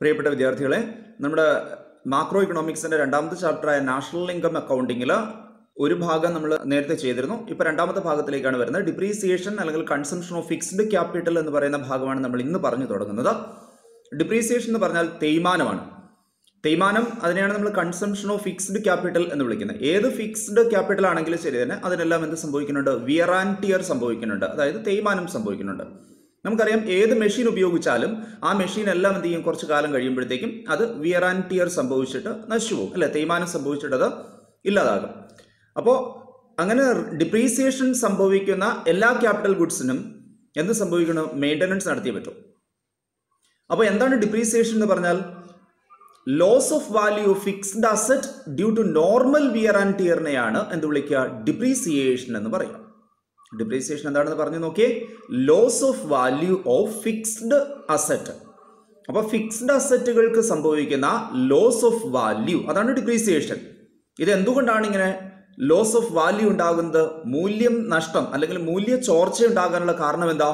പ്രിയപ്പെട്ട വിദ്യാർത്ഥികളെ നമ്മുടെ മാക്രോ ഇക്കണോമിക്സിന്റെ രണ്ടാമത്തെ ചാപ്റ്ററായ നാഷണൽ ഇൻകം അക്കൗണ്ടിങ്ങിൽ ഒരു ഭാഗം നമ്മൾ നേരത്തെ ചെയ്തിരുന്നു ഇപ്പോൾ രണ്ടാമത്തെ ഭാഗത്തിലേക്കാണ് വരുന്നത് ഡിപ്രീസിയേഷൻ അല്ലെങ്കിൽ കൺസംഷൻ ഓഫ് ഫിക്സ്ഡ് ക്യാപിറ്റൽ എന്ന് പറയുന്ന ഭാഗമാണ് നമ്മൾ ഇന്ന് പറഞ്ഞു തുടങ്ങുന്നത് ഡിപ്രീസിയേഷൻ എന്ന് പറഞ്ഞാൽ തേയ്മാനമാണ് തേയ്മാനം അതിനെയാണ് നമ്മൾ കൺസംഷൻ ഓഫ് ഫിക്സ്ഡ് ക്യാപിറ്റൽ എന്ന് വിളിക്കുന്നത് ഏത് ഫിക്സ്ഡ് ക്യാപിറ്റൽ ആണെങ്കിലും ശരി തന്നെ അതിനെല്ലാം എന്ത് സംഭവിക്കുന്നുണ്ട് വിയർ ആൻഡ് ടിയർ സംഭവിക്കുന്നുണ്ട് അതായത് തേയ്മാനം സംഭവിക്കുന്നുണ്ട് നമുക്കറിയാം ഏത് മെഷീൻ ഉപയോഗിച്ചാലും ആ മെഷീൻ എല്ലാം എന്ത് ചെയ്യും കുറച്ച് കാലം കഴിയുമ്പോഴത്തേക്കും അത് വിയർ ആൻഡ് ടിയർ സംഭവിച്ചിട്ട് നശിച്ചു പോകും അല്ലെ തേയ്മാനം സംഭവിച്ചിട്ട് അത് ഇല്ലാതാകും അപ്പോൾ അങ്ങനെ ഡിപ്രീസിയേഷൻ സംഭവിക്കുന്ന എല്ലാ ക്യാപിറ്റൽ ഗുഡ്സിനും എന്ത് സംഭവിക്കണം മെയിൻ്റനൻസ് നടത്തിയേ പറ്റും അപ്പോൾ എന്താണ് ഡിപ്രീസിയേഷൻ എന്ന് പറഞ്ഞാൽ loss of value of fixed asset due to normal wear and ടിയറിനെയാണ് എന്ത് വിളിക്കുക ഡിപ്രീസിയേഷൻ എന്ന് പറയാം ഡിപ്രീസിയേഷൻ എന്താണെന്ന് പറഞ്ഞു നോക്കിയേ loss of value of fixed asset അപ്പോൾ ഫിക്സ്ഡ് അസറ്റുകൾക്ക് സംഭവിക്കുന്ന ലോസ് ഓഫ് വാല്യൂ അതാണ് ഡിപ്രീസിയേഷൻ ഇത് എന്തുകൊണ്ടാണ് ഇങ്ങനെ ലോസ് ഓഫ് വാല്യൂ ഉണ്ടാകുന്നത് മൂല്യം നഷ്ടം അല്ലെങ്കിൽ മൂല്യ ചോർച്ച ഉണ്ടാകാനുള്ള കാരണം എന്താ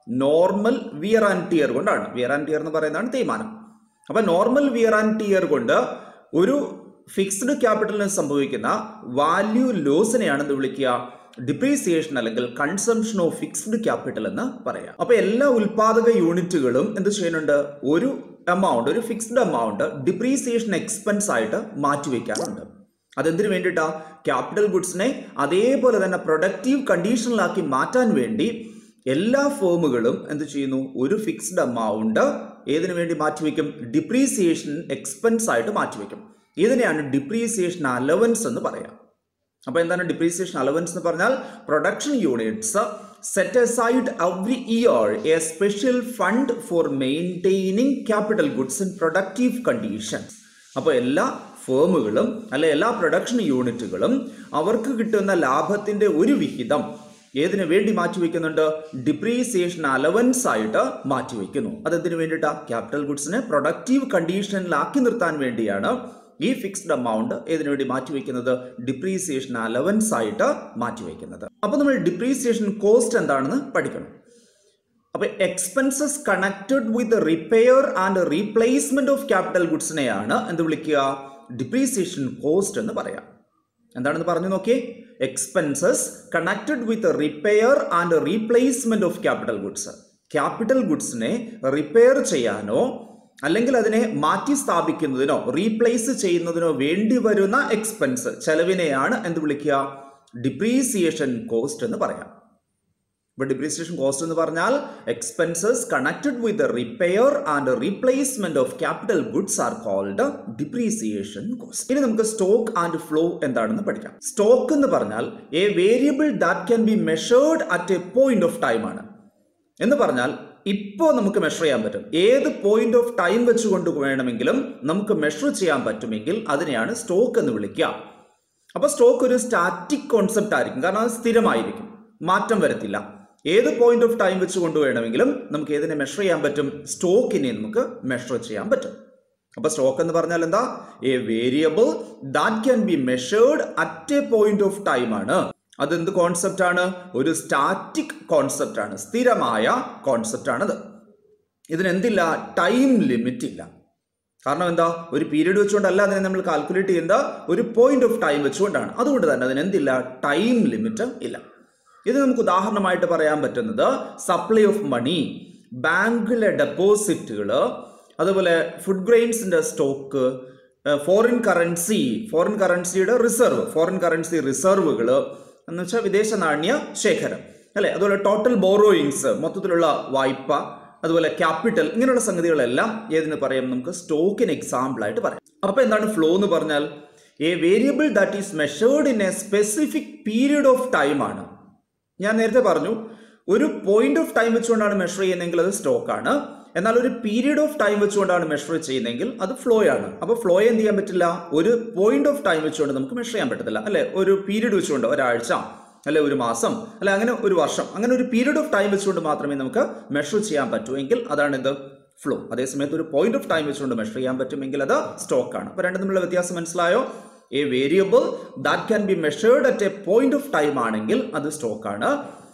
നോർമൽ വിയർ ആൻഡ് ടിയർ കൊണ്ടാണ് വിയർ ആൻഡ് ടിയർ എന്ന് പറയുന്നതാണ് തേയ്മാനം അപ്പൊ നോർമൽ വിയർ ആൻഡ് ടിയർ കൊണ്ട് ഒരു ഫിക്സ്ഡ് ക്യാപിറ്റലിന് സംഭവിക്കുന്ന വാല്യൂ ലോസിനെയാണ് എന്ത് വിളിക്കുക ഡിപ്രീസിയേഷൻ അല്ലെങ്കിൽ കൺസംഷൻ ഓഫ് ഫിക്സ്ഡ് ക്യാപിറ്റൽ എന്ന് പറയാം അപ്പൊ എല്ലാ ഉൽപാദക യൂണിറ്റുകളും എന്ത് ചെയ്യുന്നുണ്ട് ഒരു എമൗണ്ട് ഒരു ഫിക്സ്ഡ് എമൗണ്ട് ഡിപ്രീസിയേഷൻ എക്സ്പെൻസ് ആയിട്ട് മാറ്റിവെക്കാറുണ്ട് അതെന്തിനു വേണ്ടിയിട്ടാ ക്യാപിറ്റൽ ഗുഡ്സിനെ അതേപോലെ തന്നെ പ്രൊഡക്റ്റീവ് കണ്ടീഷനിലാക്കി മാറ്റാൻ വേണ്ടി എല്ലാ ഫേമുകളും എന്ത് ചെയ്യുന്നു ഒരു ഫിക്സ്ഡ് എമൗണ്ട് ഏതിനു വേണ്ടി മാറ്റിവെക്കും ഡിപ്രീസിയേഷൻ എക്സ്പെൻസ് ആയിട്ട് മാറ്റിവെക്കും ഇതിനെയാണ് ഡിപ്രീസിയേഷൻ അലവൻസ് എന്ന് പറയാം അപ്പോൾ എന്താണ് ഡിപ്രീസിയേഷൻ അലവൻസ് എന്ന് പറഞ്ഞാൽ production units set aside every year a special fund for maintaining capital goods in productive conditions അപ്പോൾ എല്ലാ ഫേമുകളും അല്ലെ എല്ലാ പ്രൊഡക്ഷൻ യൂണിറ്റുകളും അവർക്ക് കിട്ടുന്ന ലാഭത്തിന്റെ ഒരു വിഹിതം ഏതിനു വേണ്ടി മാറ്റിവെക്കുന്നുണ്ട് ഡിപ്രീസിയേഷൻ അലവൻസ് ആയിട്ട് മാറ്റിവെക്കുന്നു അതെന്തിനു വേണ്ടിയിട്ടാ ക്യാപിറ്റൽ ഗുഡ്സിനെ പ്രൊഡക്റ്റീവ് കണ്ടീഷനിലാക്കി നിർത്താൻ വേണ്ടിയാണ് ഈ ഫിക്സ്ഡ് എമൗണ്ട് ഏതിനു വേണ്ടി മാറ്റിവെക്കുന്നത് ഡിപ്രീസിയേഷൻ അലവൻസ് ആയിട്ട് മാറ്റിവെക്കുന്നത് അപ്പൊ നമ്മൾ ഡിപ്രീസിയേഷൻ കോസ്റ്റ് എന്താണെന്ന് പഠിക്കണം അപ്പൊ expenses connected with repair and replacement of capital ഗുഡ്സിനെയാണ് എന്ത് വിളിക്കുക ഡിപ്രീസിയേഷൻ കോസ്റ്റ് എന്ന് പറയാം എന്താണെന്ന് പറഞ്ഞു നോക്കിയേ expenses connected with repair and replacement of capital goods capital ഗുഡ്സിനെ റിപ്പയർ ചെയ്യാനോ അല്ലെങ്കിൽ അതിനെ മാറ്റി സ്ഥാപിക്കുന്നതിനോ റീപ്ലേസ് ചെയ്യുന്നതിനോ വേണ്ടി വരുന്ന എക്സ്പെൻസ് ചെലവിനെയാണ് എന്ത് വിളിക്കുക ഡിപ്രീസിയേഷൻ കോസ്റ്റ് എന്ന് പറയാം ഇപ്പോൾ ഡിപ്രീസിയേഷൻ കോസ്റ്റ് എന്ന് പറഞ്ഞാൽ expenses connected with repair and replacement of capital goods are called depreciation cost ഇനി നമുക്ക് സ്റ്റോക്ക് ആൻഡ് ഫ്ലോ എന്താണെന്ന് പഠിക്കാം സ്റ്റോക്ക് എന്ന് പറഞ്ഞാൽ a variable that can be measured at a point of time ആണ് എന്ന് പറഞ്ഞാൽ ഇപ്പോൾ നമുക്ക് മെഷർ ചെയ്യാൻ പറ്റും ഏത് പോയിന്റ് ഓഫ് ടൈം വെച്ചുകൊണ്ട് വേണമെങ്കിലും നമുക്ക് മെഷർ ചെയ്യാൻ പറ്റുമെങ്കിൽ അതിനെയാണ് സ്റ്റോക്ക് എന്ന് വിളിക്കുക അപ്പോൾ സ്റ്റോക്ക് ഒരു സ്റ്റാറ്റിക് കോൺസെപ്റ്റ് ആയിരിക്കും കാരണം അത് സ്ഥിരമായിരിക്കും മാറ്റം വരത്തില്ല ഏത് പോയിന്റ് ഓഫ് ടൈം വെച്ച് കൊണ്ട് വേണമെങ്കിലും നമുക്ക് ഏതിനെ മെഷർ ചെയ്യാൻ പറ്റും സ്റ്റോക്കിനെ നമുക്ക് മെഷർ ചെയ്യാൻ പറ്റും അപ്പൊ സ്റ്റോക്ക് എന്ന് പറഞ്ഞാൽ എന്താ a variable that can be measured at a point of time ആണ് അതെന്ത് കോൺസെപ്റ്റ് ആണ് ഒരു സ്റ്റാറ്റിക് കോൺസെപ്റ്റ് ആണ് സ്ഥിരമായ കോൺസെപ്റ്റ് ആണത് ഇതിനെന്തില്ല ടൈം ലിമിറ്റ് ഇല്ല കാരണം എന്താ ഒരു പീരീഡ് വെച്ചുകൊണ്ടല്ല അതിനെ നമ്മൾ കാൽക്കുലേറ്റ് ചെയ്യുന്നത് ഒരു പോയിന്റ് ഓഫ് ടൈം വെച്ചുകൊണ്ടാണ് അതുകൊണ്ട് തന്നെ അതിന് എന്തില്ല ടൈം ലിമിറ്റ് ഇല്ല ഇത് നമുക്ക് ഉദാഹരണമായിട്ട് പറയാൻ പറ്റുന്നത് സപ്ലൈ ഓഫ് മണി ബാങ്കിലെ ഡെപ്പോസിറ്റുകൾ അതുപോലെ ഫുഡ് ഗ്രെയിൻസിന്റെ സ്റ്റോക്ക് ഫോറിൻ കറൻസി ഫോറിൻ കറൻസിയുടെ റിസർവ് ഫോറിൻ കറൻസി റിസർവുകൾ എന്ന് വെച്ചാൽ വിദേശ നാണ്യ ശേഖരം അല്ലെ അതുപോലെ ടോട്ടൽ ബോറോയിങ്സ് മൊത്തത്തിലുള്ള വായ്പ അതുപോലെ ക്യാപിറ്റൽ ഇങ്ങനെയുള്ള സംഗതികളെല്ലാം ഏതിന് പറയാം നമുക്ക് സ്റ്റോക്കിന് എക്സാമ്പിൾ ആയിട്ട് പറയാം അപ്പൊ എന്താണ് ഫ്ലോ എന്ന് പറഞ്ഞാൽ a variable that is measured in a specific period of time ആണ് ഞാൻ നേരത്തെ പറഞ്ഞു ഒരു പോയിന്റ് ഓഫ് ടൈം വെച്ചുകൊണ്ടാണ് മെഷർ ചെയ്യുന്നതെങ്കിൽ അത് സ്റ്റോക്ക് ആണ് എന്നാൽ ഒരു പീരീഡ് ഓഫ് ടൈം വെച്ചുകൊണ്ടാണ് മെഷർ ചെയ്യുന്നതെങ്കിൽ അത് ഫ്ലോ ആണ് അപ്പോൾ ഫ്ലോ എന്ത് ചെയ്യാൻ പറ്റില്ല ഒരു പോയിന്റ് ഓഫ് ടൈം വെച്ചുകൊണ്ട് നമുക്ക് മെഷർ ചെയ്യാൻ പറ്റത്തില്ല അല്ലെ ഒരു പീരീഡ് വെച്ചുകൊണ്ട് ഒരാഴ്ച അല്ലെ ഒരു മാസം അല്ലെ അങ്ങനെ ഒരു വർഷം അങ്ങനെ ഒരു പീരീഡ് ഓഫ് ടൈം വെച്ചുകൊണ്ട് മാത്രമേ നമുക്ക് മെഷർ ചെയ്യാൻ പറ്റൂ എങ്കിൽ അതാണ് ഇത് ഫ്ലോ അതേസമയത്ത് ഒരു പോയിന്റ് ഓഫ് ടൈം വെച്ചുകൊണ്ട് മെഷർ ചെയ്യാൻ പറ്റുമെങ്കിൽ അത് സ്റ്റോക്ക് ആണ് അപ്പോൾ രണ്ടും തമ്മിലുള്ള വ്യത്യാസം മനസ്സിലായോ a variable that can be measured at a point of time ആണെങ്കിൽ അത് സ്റ്റോക്ക് ആണ്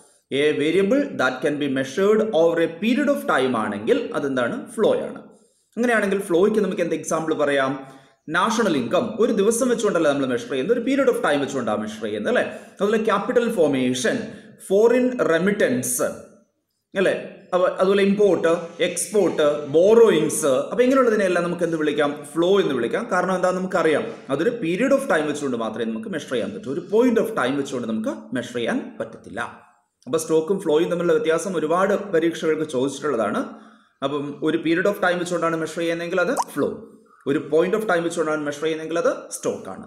a variable that can be measured over a period of time ആണെങ്കിൽ അതെന്താണ് ഫ്ലോ ആണ് അങ്ങനെയാണെങ്കിൽ ഫ്ലോയ്ക്ക് നമുക്ക് എന്ത് എക്സാമ്പിൾ പറയാം നാഷണൽ ഇൻകം ഒരു ദിവസം വെച്ചുകൊണ്ടല്ല നമ്മൾ മെഷർ ചെയ്യുന്നത് ഒരു പീരീഡ് ഓഫ് ടൈം വെച്ചുകൊണ്ടാണ് മെഷർ ചെയ്യുന്നത് അല്ലേ അതുപോലെ ക്യാപിറ്റൽ ഫോർമേഷൻ ഫോറിൻ റെമിറ്റൻസ് അല്ലേ അപ്പൊ അതുപോലെ ഇമ്പോർട്ട് എക്സ്പോർട്ട് ബോറോയിങ്സ് അപ്പൊ ഇങ്ങനെയുള്ളതിനെല്ലാം നമുക്ക് എന്ത് വിളിക്കാം ഫ്ലോ എന്ന് വിളിക്കാം കാരണം എന്താ നമുക്കറിയാം അതൊരു പീരീഡ് ഓഫ് ടൈം വെച്ചുകൊണ്ട് മാത്രമേ നമുക്ക് മെഷർ ചെയ്യാൻ പറ്റൂ ഒരു പോയിന്റ് ഓഫ് ടൈം വെച്ചുകൊണ്ട് നമുക്ക് മെഷർ ചെയ്യാൻ പറ്റത്തില്ല അപ്പൊ സ്റ്റോക്കും ഫ്ലോയും തമ്മിലുള്ള വ്യത്യാസം ഒരുപാട് പരീക്ഷകൾക്ക് ചോദിച്ചിട്ടുള്ളതാണ് അപ്പം ഒരു പീരീഡ് ഓഫ് ടൈം വെച്ചുകൊണ്ടാണ് മെഷർ ചെയ്യുന്നതെങ്കിൽ അത് ഫ്ലോ ഒരു പോയിന്റ് ഓഫ് ടൈം വെച്ചുകൊണ്ടാണ് മെഷർ ചെയ്യുന്നതെങ്കിൽ അത് സ്റ്റോക്ക് ആണ്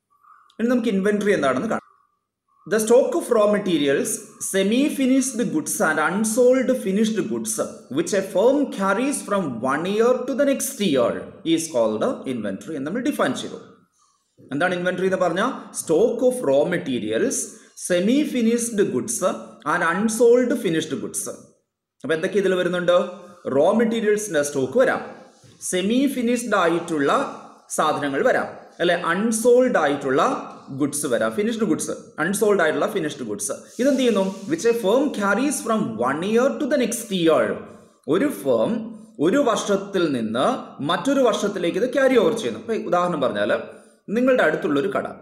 ഇനി നമുക്ക് ഇൻവെന്ററി എന്താണെന്ന് കാണാം The stock of raw materials, semi-finished goods and unsold finished goods, which a firm carries from one year to the next year, is called inventory എന്ന് നമ്മൾ ഡിഫൈൻ ചെയ്തു എന്താണ് ഇൻവെന്ററി എന്ന് പറഞ്ഞാൽ stock of raw materials semi finished goods and unsold finished goods അപ്പൊ എന്തൊക്കെ ഇതിൽ വരുന്നുണ്ട് റോ മെറ്റീരിയൽസിന്റെ സ്റ്റോക്ക് വരാം സെമി ഫിനിഷ്ഡ് ആയിട്ടുള്ള സാധനങ്ങൾ വരാം അല്ലെ അൺസോൾഡ് ആയിട്ടുള്ള ഗുഡ്സ് വരാം ഫിനിഷ്ഡ് ഗുഡ്സ് അൺസോൾഡ് ആയിട്ടുള്ള ഫിനിഷ്ഡ് ഗുഡ്സ് ഇതെന്ത് ചെയ്യുന്നു which a firm carries from one year to the next year ഒരു ഫേം ഒരു വർഷത്തിൽ നിന്ന് മറ്റൊരു വർഷത്തിലേക്ക് ഇത് ക്യാരി ഓവർ ചെയ്യുന്നു ഇപ്പൊ ഉദാഹരണം പറഞ്ഞാൽ നിങ്ങളുടെ അടുത്തുള്ള ഒരു കട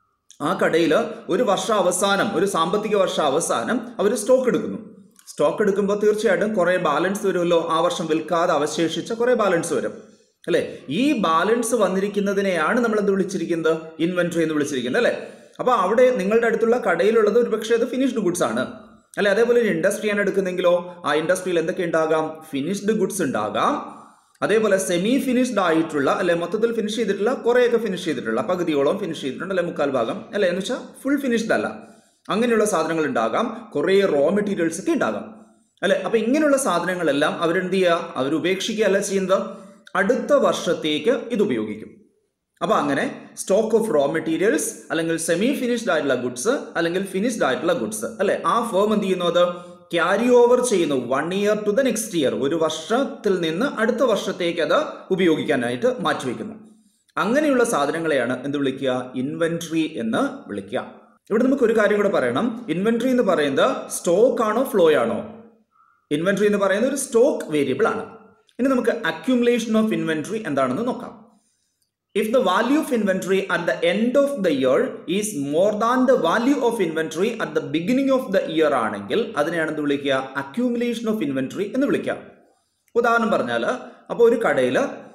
ആ കടയിൽ ഒരു വർഷ അവസാനം ഒരു സാമ്പത്തിക വർഷ അവസാനം അവർ സ്റ്റോക്ക് എടുക്കുന്നു സ്റ്റോക്ക് എടുക്കുമ്പോൾ തീർച്ചയായിട്ടും കുറേ ബാലൻസ് വരുമല്ലോ ആ വർഷം വിൽക്കാതെ അവശേഷിച്ച കുറേ ബാലൻസ് വരും അല്ലേ ഈ ബാലൻസ് വന്നിരിക്കുന്നതിനെയാണ് നമ്മൾ എന്ത് വിളിച്ചിരിക്കുന്നത് ഇൻവെന്ററി എന്ന് വിളിച്ചിരിക്കുന്നത് അല്ലേ അപ്പോൾ അവിടെ നിങ്ങളുടെ അടുത്തുള്ള കടയിലുള്ളത് ഒരു പക്ഷേ അത് ഫിനിഷ്ഡ് ഗുഡ്സ് ആണ് അല്ലെ അതേപോലെ ഒരു ഇൻഡസ്ട്രിയാണ് എടുക്കുന്നെങ്കിലോ ആ ഇൻഡസ്ട്രിയിൽ എന്തൊക്കെ ഉണ്ടാകാം ഫിനിഷ്ഡ് ഗുഡ്സ് ഉണ്ടാകാം അതേപോലെ സെമി ഫിനിഷ്ഡ് ആയിട്ടുള്ള അല്ലെ മൊത്തത്തിൽ ഫിനിഷ് ചെയ്തിട്ടുള്ള കുറേയൊക്കെ ഫിനിഷ് ചെയ്തിട്ടുള്ള പകുതിയോളം ഫിനിഷ് ചെയ്തിട്ടുണ്ട് അല്ലെ മുക്കാൽ ഭാഗം അല്ലെ എന്ന് വെച്ചാൽ ഫുൾ ഫിനിഷ്ഡ് അല്ല അങ്ങനെയുള്ള സാധനങ്ങൾ ഉണ്ടാകാം കുറേ റോ മെറ്റീരിയൽസ് ഒക്കെ ഉണ്ടാകാം അല്ലെ അപ്പൊ ഇങ്ങനെയുള്ള സാധനങ്ങളെല്ലാം അവരെന്ത് ചെയ്യുക അവർ ഉപേക്ഷിക്കുകയല്ല ചെയ്യുന്നത് അടുത്ത വർഷത്തേക്ക് ഇത് ഉപയോഗിക്കും അപ്പൊ അങ്ങനെ സ്റ്റോക്ക് ഓഫ് റോ മെറ്റീരിയൽസ് അല്ലെങ്കിൽ സെമി ഫിനിഷ്ഡ് ആയിട്ടുള്ള ഗുഡ്സ് അല്ലെങ്കിൽ ഫിനിഷ്ഡ് ആയിട്ടുള്ള ഗുഡ്സ് അല്ലെ ആ ഫേം എന്ത് ചെയ്യുന്നു അത് ക്യാരി ഓവർ ചെയ്യുന്നു one year to the next year ഒരു വർഷത്തിൽ നിന്ന് അടുത്ത വർഷത്തേക്ക് അത് ഉപയോഗിക്കാനായിട്ട് മാറ്റിവെക്കുന്നു അങ്ങനെയുള്ള സാധനങ്ങളെയാണ് എന്ത് വിളിക്കുക ഇൻവെന്ററി എന്ന് വിളിക്കുക ഇവിടെ നമുക്ക് ഒരു കാര്യം കൂടെ പറയണം ഇൻവെന്ററി എന്ന് പറയുന്നത് സ്റ്റോക്ക് ആണോ ഫ്ലോ ആണോ ഇൻവെന്ററി എന്ന് പറയുന്നത് ഒരു സ്റ്റോക്ക് വേരിയബിൾ ആണ് ഇനി നമുക്ക് അക്യുമുലേഷൻ ഓഫ് ഇൻവെന്ററി എന്താണെന്ന് നോക്കാം if the value of inventory at the end of the year is more than the value of inventory at the beginning of the year ആണെങ്കിൽ അതിനെയാണ് എന്ത് വിളിക്കുക അക്യൂമുലേഷൻ ഓഫ് ഇൻവെന്ററി എന്ന് വിളിക്കുക ഉദാഹരണം പറഞ്ഞാൽ അപ്പോൾ ഒരു കടയിൽ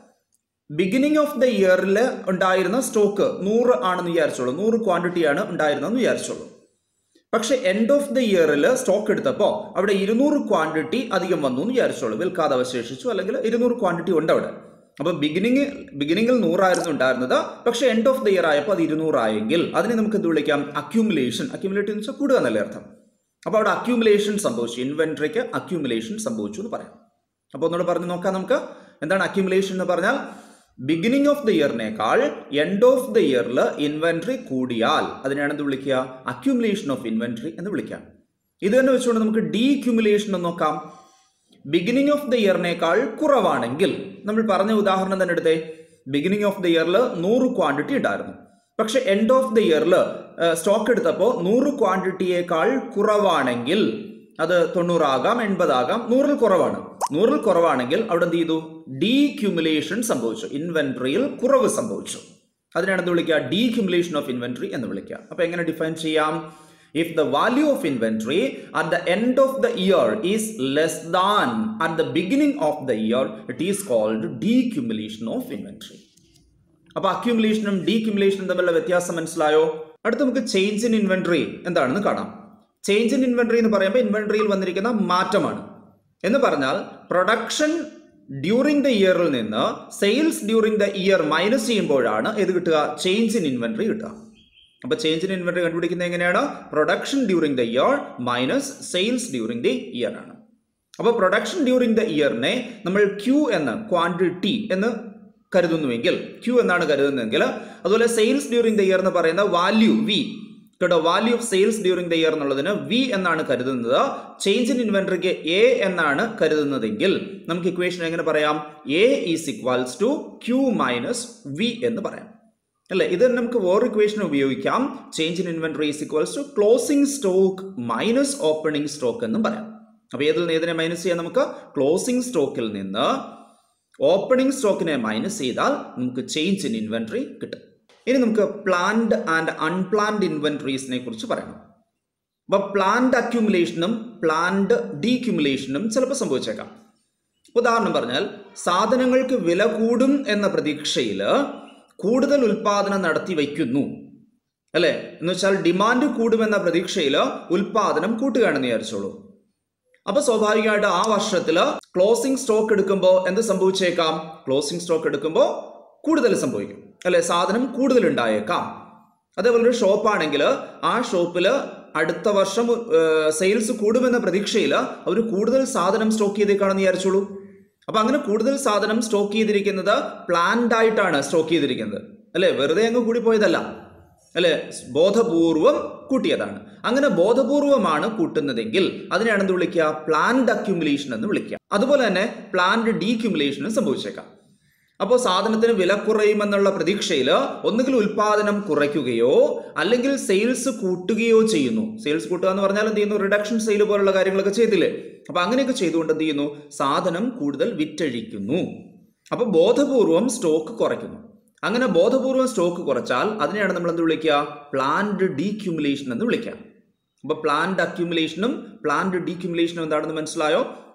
ബിഗിനിങ് ഓഫ് ദ ഇയറിൽ ഉണ്ടായിരുന്ന സ്റ്റോക്ക് നൂറ് ആണെന്ന് വിചാരിച്ചോളൂ നൂറ് ക്വാണ്ടിറ്റിയാണ് ഉണ്ടായിരുന്നതെന്ന് വിചാരിച്ചോളൂ പക്ഷെ എൻഡ് ഓഫ് ദ ഇയറിൽ സ്റ്റോക്ക് എടുത്തപ്പോൾ അവിടെ ഇരുന്നൂറ് ക്വാണ്ടിറ്റി അധികം വന്നു എന്ന് വിചാരിച്ചോളൂ വിൽക്കാതെ അവശേഷിച്ചു അല്ലെങ്കിൽ ഇരുന്നൂറ് ക്വാണ്ടിറ്റി ഉണ്ട് അവിടെ അപ്പൊ ബിഗിനിങ് ബിഗിനിങ്ങിൽ നൂറായിരുന്നു ഉണ്ടായിരുന്നത് പക്ഷെ എൻഡ് ഓഫ് ദ ഇയർ ആയപ്പോൾ അത് ഇരുന്നൂറായെങ്കിൽ അതിനെ നമുക്ക് എന്ത് വിളിക്കാം അക്യൂമുലേഷൻ അക്യൂമുലേറ്റ് എന്ന് വെച്ചാൽ കൂടുക എന്നല്ലേ അർത്ഥം അപ്പോൾ അവിടെ അക്യൂമുലേഷൻ സംഭവിച്ചു ഇൻവെന്ററിക്ക് അക്യൂമുലേഷൻ സംഭവിച്ചു എന്ന് പറയാം അപ്പോൾ ഒന്നുകൂടെ പറഞ്ഞു നോക്കാം നമുക്ക് എന്താണ് അക്യൂമുലേഷൻ എന്ന് പറഞ്ഞാൽ ബിഗിനിങ് ഓഫ് ദ ഇയറിനേക്കാൾ എൻഡ് ഓഫ് ദ ഇയറിൽ ഇൻവെന്ററി കൂടിയാൽ അതിനെയാണ് എന്ത് വിളിക്കുക അക്യൂമുലേഷൻ ഓഫ് ഇൻവെന്ററി എന്ന് വിളിക്കാം ഇത് തന്നെ വെച്ചുകൊണ്ട് നമുക്ക് ഡീക്യുമുലേഷൻ എന്ന് നോക്കാം ബിഗിനിങ് ഓഫ് ദ ഇയറിനേക്കാൾ കുറവാണെങ്കിൽ നമ്മൾ പറഞ്ഞ ഉദാഹരണം തന്നെ എടുത്തേ ബിഗിനിങ് ഓഫ് ദ ഇയറിൽ നൂറ് ക്വാണ്ടിറ്റി ഉണ്ടായിരുന്നു പക്ഷെ എൻഡ് ഓഫ് ദ ഇയറിൽ സ്റ്റോക്ക് എടുത്തപ്പോൾ നൂറ് ക്വാണ്ടിറ്റിയേക്കാൾ കുറവാണെങ്കിൽ അത് തൊണ്ണൂറാകാം എൺപതാകാം നൂറിൽ കുറവാണ് നൂറിൽ കുറവാണെങ്കിൽ അവിടെ എന്ത് ചെയ്തു ഡീക്യുമുലേഷൻ സംഭവിച്ചു ഇൻവെന്ററിയിൽ കുറവ് സംഭവിച്ചു അതിനാണ് എന്ത് വിളിക്കുക ഡീക്യുമുലേഷൻ ഓഫ് ഇൻവെന്ററി എന്ന് വിളിക്കുക അപ്പൊ എങ്ങനെ ഡിഫൈൻ ചെയ്യാം if the value of inventory at the end of the year is less than at the beginning of the year it is called decumulation of inventory അപ്പൊ അക്യുമുലേഷനും ഡീക്യുമുലേഷനും തമ്മിലുള്ള വ്യത്യാസം മനസ്സിലായോ അടുത്ത നമുക്ക് ചേഞ്ച് ഇൻ ഇൻവെന്ററി എന്താണെന്ന് കാണാം ചേഞ്ച് ഇൻ ഇൻവെന്ററി എന്ന് പറയുമ്പോൾ ഇൻവെന്ററിയിൽ വന്നിരിക്കുന്ന മാറ്റമാണ് എന്ന് പറഞ്ഞാൽ പ്രൊഡക്ഷൻ ഡ്യൂറിംഗ് ദ ഇയറിൽ നിന്ന് sales during the year minus ചെയ്യുമ്പോഴാണ് ഏത് കിട്ടുക ചേഞ്ച് ഇൻ ഇൻവെന്ററി കിട്ടുക അപ്പൊ ചേഞ്ച് ഇൻ ഇൻവെന്ററി കണ്ടുപിടിക്കുന്നത് എങ്ങനെയാണ് production during the year minus sales during the year ആണ് അപ്പോൾ പ്രൊഡക്ഷൻ ഡ്യൂറിംഗ് ദ ഇയറിനെ നമ്മൾ ക്യൂ എന്ന് ക്വാണ്ടിറ്റി എന്ന് കരുതുന്നുവെങ്കിൽ ക്യൂ എന്നാണ് കരുതുന്നതെങ്കിൽ അതുപോലെ സെയിൽസ് ഡ്യൂറിംഗ് ദ ഇയർ എന്ന് പറയുന്ന വാല്യൂ വി കേട്ടോ value of sales during the year എന്നുള്ളതിന് വി എന്നാണ് കരുതുന്നത് ചേഞ്ച് ഇൻ ഇൻവെന്ററിക്ക് എ എന്നാണ് കരുതുന്നതെങ്കിൽ നമുക്ക് ഇക്വേഷൻ എങ്ങനെ പറയാം A is equals to Q minus V എന്ന് പറയാം അല്ലേ ഇത് നമുക്ക് വേറെ ഇക്വേഷൻ ഉപയോഗിക്കാം change in inventory is equals to closing stock minus opening stock എന്നും പറയാം അപ്പോൾ ഏതിൽ നിന്ന് ഏതിനെ മൈനസ് ചെയ്യാം നമുക്ക് ക്ലോസിംഗ് സ്റ്റോക്കിൽ നിന്ന് ഓപ്പണിംഗ് സ്റ്റോക്കിനെ മൈനസ് ചെയ്താൽ നമുക്ക് ചേഞ്ച് ഇൻ ഇൻവെന്ററി കിട്ടും ഇനി നമുക്ക് പ്ലാൻഡ് ആൻഡ് അൺപ്ലാൻഡ് ഇൻവെന്ററീസിനെ കുറിച്ച് പറയണം അപ്പോൾ പ്ലാൻഡ് അക്യുമുലേഷനും പ്ലാൻഡ് ഡീക്യുമുലേഷനും ചിലപ്പോൾ സംഭവിച്ചേക്കാം ഉദാഹരണം പറഞ്ഞാൽ സാധനങ്ങൾക്ക് വില കൂടും എന്ന പ്രതീക്ഷയിൽ കൂടുതൽ ഉൽപാദനം നടത്തി വയ്ക്കുന്നു അല്ലേ എന്ന് വെച്ചാൽ ഡിമാൻഡ് കൂടുമെന്ന പ്രതീക്ഷയിൽ ഉൽപാദനം കൂട്ടുകയാണെന്ന് വിചാരിച്ചോളൂ അപ്പൊ സ്വാഭാവികമായിട്ട് ആ വർഷത്തിൽ ക്ലോസിംഗ് സ്റ്റോക്ക് എടുക്കുമ്പോൾ എന്ത് സംഭവിച്ചേക്കാം ക്ലോസിംഗ് സ്റ്റോക്ക് എടുക്കുമ്പോൾ കൂടുതൽ സംഭവിക്കും അല്ലെ സാധനം കൂടുതൽ ഉണ്ടായേക്കാം അതേപോലെ ഒരു ഷോപ്പാണെങ്കിൽ ആ ഷോപ്പിൽ അടുത്ത വർഷം സെയിൽസ് കൂടുമെന്ന പ്രതീക്ഷയിൽ അവർ കൂടുതൽ സാധനം സ്റ്റോക്ക് ചെയ്തേക്കാണെന്ന് വിചാരിച്ചോളൂ അപ്പൊ അങ്ങനെ കൂടുതൽ സാധനം സ്റ്റോക്ക് ചെയ്തിരിക്കുന്നത് പ്ലാൻഡ് ആയിട്ടാണ് സ്റ്റോക്ക് ചെയ്തിരിക്കുന്നത് അല്ലെ വെറുതെ അങ്ങ് കൂടിപ്പോയതല്ല അല്ലെ ബോധപൂർവം കൂട്ടിയതാണ് അങ്ങനെ ബോധപൂർവമാണ് കൂട്ടുന്നതെങ്കിൽ അതിനെയാണ് എന്ത് വിളിക്കുക പ്ലാൻഡ് അക്യുമുലേഷൻ എന്ന് വിളിക്കുക അതുപോലെ തന്നെ പ്ലാൻഡ് ഡീക്യുമുലേഷനും സംഭവിച്ചേക്കാം അപ്പോൾ സാധനത്തിന് വില കുറയുമെന്നുള്ള പ്രതീക്ഷയിൽ ഒന്നുകിൽ ഉൽപാദനം കുറയ്ക്കുകയോ അല്ലെങ്കിൽ സെയിൽസ് കൂട്ടുകയോ ചെയ്യുന്നു സെയിൽസ് കൂട്ടുക എന്ന് പറഞ്ഞാൽ എന്ത് ചെയ്യുന്നു റിഡക്ഷൻ സെയിൽ പോലുള്ള കാര്യങ്ങളൊക്കെ ചെയ്തില്ലേ അപ്പൊ അങ്ങനെയൊക്കെ ചെയ്തുകൊണ്ട് എന്ത് ചെയ്യുന്നു സാധനം കൂടുതൽ വിറ്റഴിക്കുന്നു അപ്പൊ ബോധപൂർവം സ്റ്റോക്ക് കുറയ്ക്കുന്നു അങ്ങനെ ബോധപൂർവം സ്റ്റോക്ക് കുറച്ചാൽ അതിനെയാണ് നമ്മൾ എന്ത് വിളിക്കുക പ്ലാൻഡ് ഡീക്യുമുലേഷൻ എന്ന് വിളിക്കുക അപ്പോൾ പ്ലാൻഡ് അക്യുമുലേഷനും പ്ലാൻഡ് ഡീക്യുമുലേഷനും എന്താണെന്ന് മനസ്സിലായോ